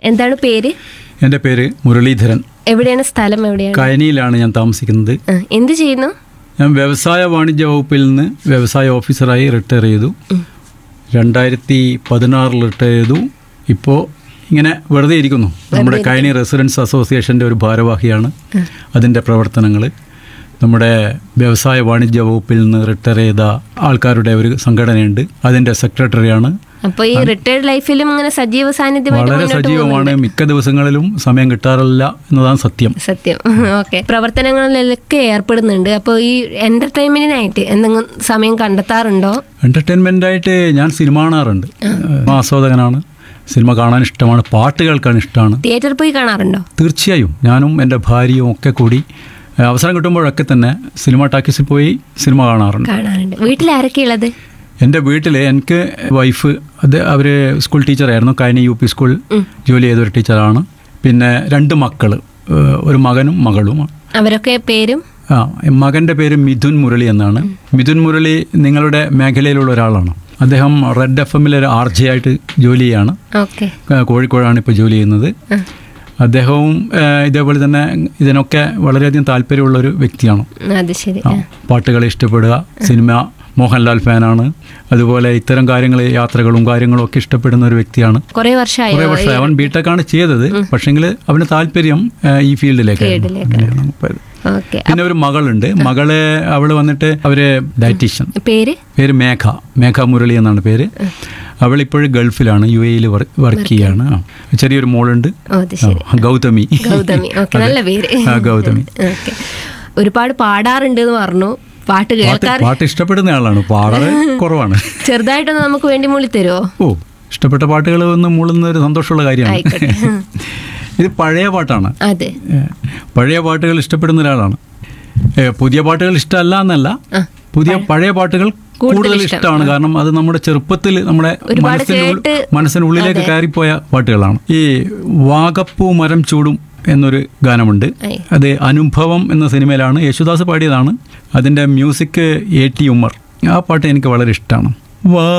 എന്താണ് പേര് എൻ്റെ പേര് മുരളീധരൻ എവിടെയാണ് സ്ഥലം എവിടെയാണ് കയനിയിലാണ് ഞാൻ താമസിക്കുന്നത് ആ, എന്ത് ചെയ്യുന്നു ഞാൻ വ്യവസായ വാണിജ്യ വകുപ്പിൽ നിന്ന് വ്യവസായ ഓഫീസറായി റിട്ടയർ ചെയ്തു രണ്ടായിരത്തി പതിനാറിൽ റിട്ടയർ ചെയ്തു ഇപ്പോൾ ഇങ്ങനെ വെറുതെ ഇരിക്കുന്നു നമ്മുടെ കയനി റെസിഡൻസ് അസോസിയേഷൻ്റെ ഒരു ഭാരവാഹിയാണ് അതിൻ്റെ പ്രവർത്തനങ്ങൾ നമ്മുടെ വ്യവസായ വാണിജ്യ വകുപ്പിൽ നിന്ന് റിട്ടയർ ചെയ്ത ആൾക്കാരുടെ ഒരു സംഘടനയുണ്ട് അതിൻ്റെ സെക്രട്ടറിയാണ് അപ്പൊ ഈ റിട്ടയർഡ് ലൈഫിലും ഇങ്ങനെ സജീവ സാന്നിധ്യമായിട്ട് വളരെ മുന്നോട്ട് സജീവമാണ് മിക്ക ദിവസങ്ങളിലും സമയം കിട്ടാറില്ല എന്നതാണ് സത്യം സത്യം ഓക്കെ പ്രവർത്തനങ്ങളിലൊക്കെ ഏർപ്പെടുന്നുണ്ട് അപ്പോൾ ഈ എന്റർടൈൻമെന്റിനായിട്ട് എന്തെങ്കിലും സമയം കണ്ടെത്താറുണ്ടോ എൻ്റർടൈൻമെൻ്റ് ആയിട്ട് ഞാൻ സിനിമ കാണാറുണ്ട് ആസ്വാദകനാണ് സിനിമ കാണാൻ ഇഷ്ടമാണ് പാട്ട് കേൾക്കാൻ ഇഷ്ടമാണ് തിയേറ്ററിൽ പോയി കാണാറുണ്ടോ തീർച്ചയായും ഞാനും എൻ്റെ ഭാര്യയും ഒക്കെ കൂടി ഏഹ്, അവസരം കിട്ടുമ്പോഴൊക്കെ തന്നെ സിനിമ ടാക്കീസിൽ പോയി സിനിമ കാണാറുണ്ട് കാണാറുണ്ട് വീട്ടിൽ ആരൊക്കെ ഉള്ളത് എൻ്റെ വീട്ടിൽ എനിക്ക് വൈഫ് അത് അവർ സ്കൂൾ ടീച്ചറായിരുന്നു കൈനി യു പി സ്കൂൾ ജോലി ചെയ്തൊരു ടീച്ചറാണ് പിന്നെ രണ്ട് മക്കൾ ഒരു മകനും മകളുമാണ് അവരൊക്കെ പേരും ആ മകൻ്റെ പേര് മിഥുൻ മുരളി എന്നാണ് മിഥുൻ മുരളി നിങ്ങളുടെ മേഖലയിലുള്ള ഒരാളാണ് അദ്ദേഹം റെഡ് എഫ് എമ്മിൽ ഒരു ആർ ജെ ആയിട്ട് ജോലി ചെയ്യാണ് ഓക്കെ ആ, കോഴിക്കോടാണ് ഇപ്പോൾ ജോലി ചെയ്യുന്നത് അദ്ദേഹവും ആ, ഇതേപോലെ തന്നെ ഇതിനൊക്കെ വളരെയധികം താല്പര്യമുള്ള ഒരു വ്യക്തിയാണ് അത് ശരി ആ, പാട്ടുകൾ ഇഷ്ടപ്പെടുക സിനിമ മോഹൻലാൽ ഫാനാണ് അതുപോലെ ഇത്തരം കാര്യങ്ങൾ യാത്രകളും കാര്യങ്ങളും ഒക്കെ ഇഷ്ടപ്പെടുന്ന ഒരു വ്യക്തിയാണ് കുറെ വർഷമായോ കുറേ വർഷം അവൻ ബിടെക് ആണ് ചെയ്തത് പക്ഷെങ്കിൽ അവന് താല്പര്യം ആ, ഈ ഫീൽഡിലേക്കായിരുന്നു അങ്ങനെയാണ് പോയത്. ഓക്കെ പിന്നെ ഒരു മകളുണ്ട് മകള് അവള് വന്നിട്ട് അവര് ഡയറ്റീഷ്യൻ പേര് പേര് മേഘ മേഘ മുരളി എന്നാണ് പേര് അവൾ ഇപ്പോഴും ഗൾഫിലാണ് യു എയിൽ വർക്ക് ചെയ്യാണ് ആ. ചെറിയൊരു മോളുണ്ട് ഓ അത് ശരി ആ, ഗൗതമി ഗൗതമി ഓക്കെ നല്ല പേര് ആ, ഗൗതമി ഓക്കെ ഒരുപാട് പാടാറുണ്ട് എന്ന് പറഞ്ഞു പാട്ട് പാട്ട് കേൾക്കാറ് പാട്ട് ഇഷ്ടപ്പെടുന്ന ആളാണ് പാടാറ് കുറവാണ് ചെറുതായിട്ടൊന്ന് നമുക്ക് വേണ്ടി മൂളി തരുമോ ഓ ഇഷ്ടപ്പെട്ട പാട്ടുകൾ ഒന്ന് മൂളുന്ന ഒരു സന്തോഷമുള്ള കാര്യമാണ് ആയിക്കോട്ടെ ഇത് പഴയ പാട്ടാണ് അതെ ഏ, പഴയ പാട്ടുകൾ ഇഷ്ടപ്പെടുന്ന ഒരാളാണ് ഏ, പുതിയ പാട്ടുകൾ ഇഷ്ടമല്ല എന്നല്ല ആ. പുതിയ പഴയ പാട്ടുകൾ കൂടുതൽ ഇഷ്ടമാണ് കാരണം അത് നമ്മുടെ ചെറുപ്പത്തിൽ നമ്മുടെ ഒരുപാട് മനസ്സിന്റെ ഉൾ- കേട്ട് മനസ്സിനുള്ളിലേക്ക് കയറിപ്പോയ പാട്ടുകളാണ് ഈ വാഗപ്പൂ മരം ചൂടും എന്നൊരു ഗാനമുണ്ട് ആയി. അത് അനുഭവം എന്ന സിനിമയിലാണ് യേശുദാസ് പാടിയതാണ് അതിന്റെ മ്യൂസിക് എ ടി ഉമ്മർ ആ പാട്ട് എനിക്ക് വളരെ ഇഷ്ടമാണ് വാ